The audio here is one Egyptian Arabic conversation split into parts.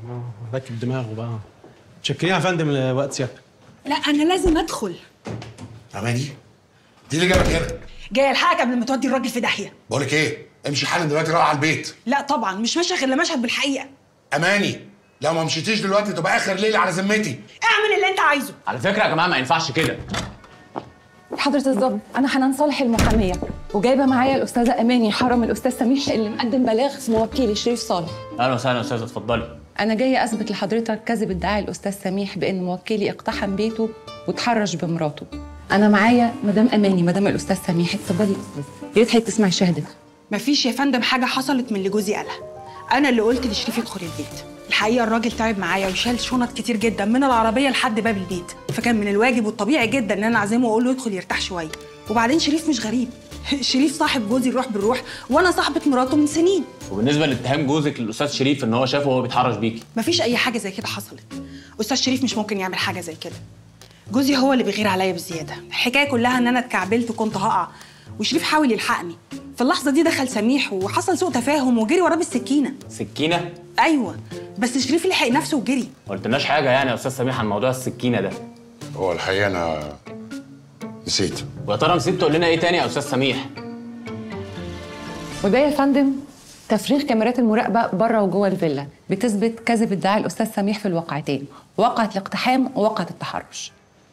راكب دماغه بقى متشكرين يا فندم لوقت سيادتك لا انا لازم ادخل اماني دي اللي جابك هنا جاي الحقك قبل ما تودي الراجل في داهيه بقول لك ايه امشي حالا دلوقتي روح على البيت لا طبعا مش ماشيه غير لما اشهد بالحقيقه اماني لو ما مشيتيش دلوقتي تبقى اخر ليله على ذمتي اعمل اللي انت عايزه على فكره يا جماعه ما ينفعش كده حضرة الضابط أنا حنان صالح المحامية وجايبة معايا الأستاذة أماني حرم الأستاذ سميح اللي مقدم بلاغ في موكيلي شريف صالح اهلا وسهلا يا استاذه اتفضلي أنا جاية أثبت لحضرتك كذب ادعاء الأستاذ سميح بأن موكلي اقتحم بيته وتحرش بمراته أنا معايا مدام أماني مدام الأستاذ سميح اتفضلي يا أستاذ يا ريت حضرتك تسمعي شهادتك مفيش يا فندم حاجه حصلت من اللي جوزي قالها انا اللي قلت لشريف يدخل البيت الحقيقه الراجل تعب معايا وشال شنط كتير جدا من العربيه لحد باب البيت فكان من الواجب والطبيعي جدا ان انا اعزمه واقول له يدخل يرتاح شويه وبعدين شريف مش غريب شريف صاحب جوزي الروح بالروح وانا صاحبه مراته من سنين وبالنسبه لاتهام جوزك للاستاذ شريف ان هو شافه وهو بيتحرش بيكي مفيش اي حاجه زي كده حصلت استاذ شريف مش ممكن يعمل حاجه زي كده جوزي هو اللي بيغير عليا بزياده الحكايه كلها ان انا اتكعبلت وكنت هقع وشريف حاول يلحقني في اللحظه دي دخل سميح وحصل سوء تفاهم وجري وراه بالسكينه سكينه ايوه بس شريف لحق نفسه وجري ما قلتلناش حاجه يعني يا استاذ سميح عن موضوع السكينه ده هو الحقيقه انا نسيت ويا ترى نسيت تقول لنا ايه تاني يا استاذ سميح وده يا فندم تفريغ كاميرات المراقبة بره وجوه الفيلا بتثبت كذب ادعاء الأستاذ سميح في الواقعتين وقعة الاقتحام ووقعة التحرش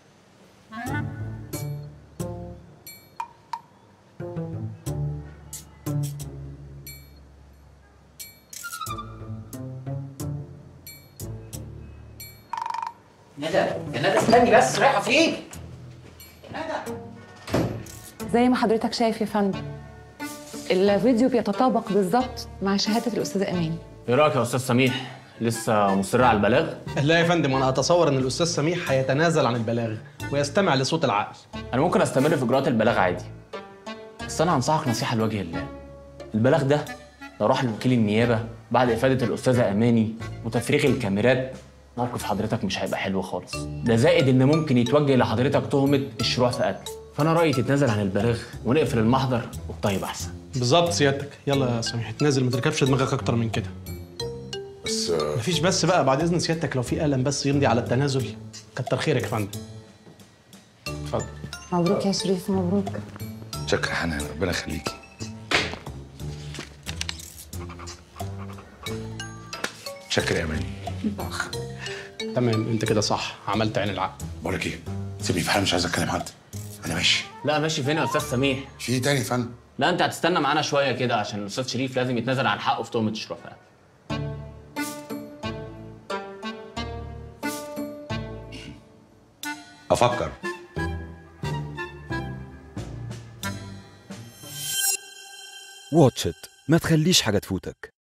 ندى يا ندى استني بس رايحه فين؟ ندى زي ما حضرتك شايف يا فندم الفيديو بيتطابق بالظبط مع شهادة الأستاذة أماني ايه رايك يا استاذ سميح لسه مصر على البلاغ لا يا فندم انا اتصور ان الاستاذ سميح هيتنازل عن البلاغ ويستمع لصوت العقل انا ممكن استمر في اجراءات البلاغ عادي بس انا هنصحك نصيحه لوجه الله البلاغ ده لو راح لوكيل النيابه بعد افاده الاستاذه اماني وتفريغ الكاميرات موقف حضرتك مش هيبقى حلو خالص ده زائد ان ممكن يتوجه لحضرتك تهمه الشروع في قتل فانا رايي تتنازل عن البلاغ ونقفل المحضر والطيب احسن بالظبط سيادتك يلا يا سميح اتنازل ما تركبش دماغك اكتر من كده بس آه، مفيش بس بقى بعد اذن سيادتك لو في قلم بس يمضي على التنازل كتر خيرك يا فندم اتفضل مبروك يا شريف مبروك شكرا حنان ربنا يخليكي شكرا يا اماني تمام انت كده صح عملت عين العقل بقول لك ايه سيبني في حالي مش عايز اتكلم حد انا ماشي لا ماشي فين يا استاذ سميح في ايه تاني يا فندم لا انت هتستنى معانا شويه كده عشان الاستاذ شريف لازم يتنازل عن حقه في تهمه الشروع في قتل افكر واتش إت ما تخليش حاجة تفوتك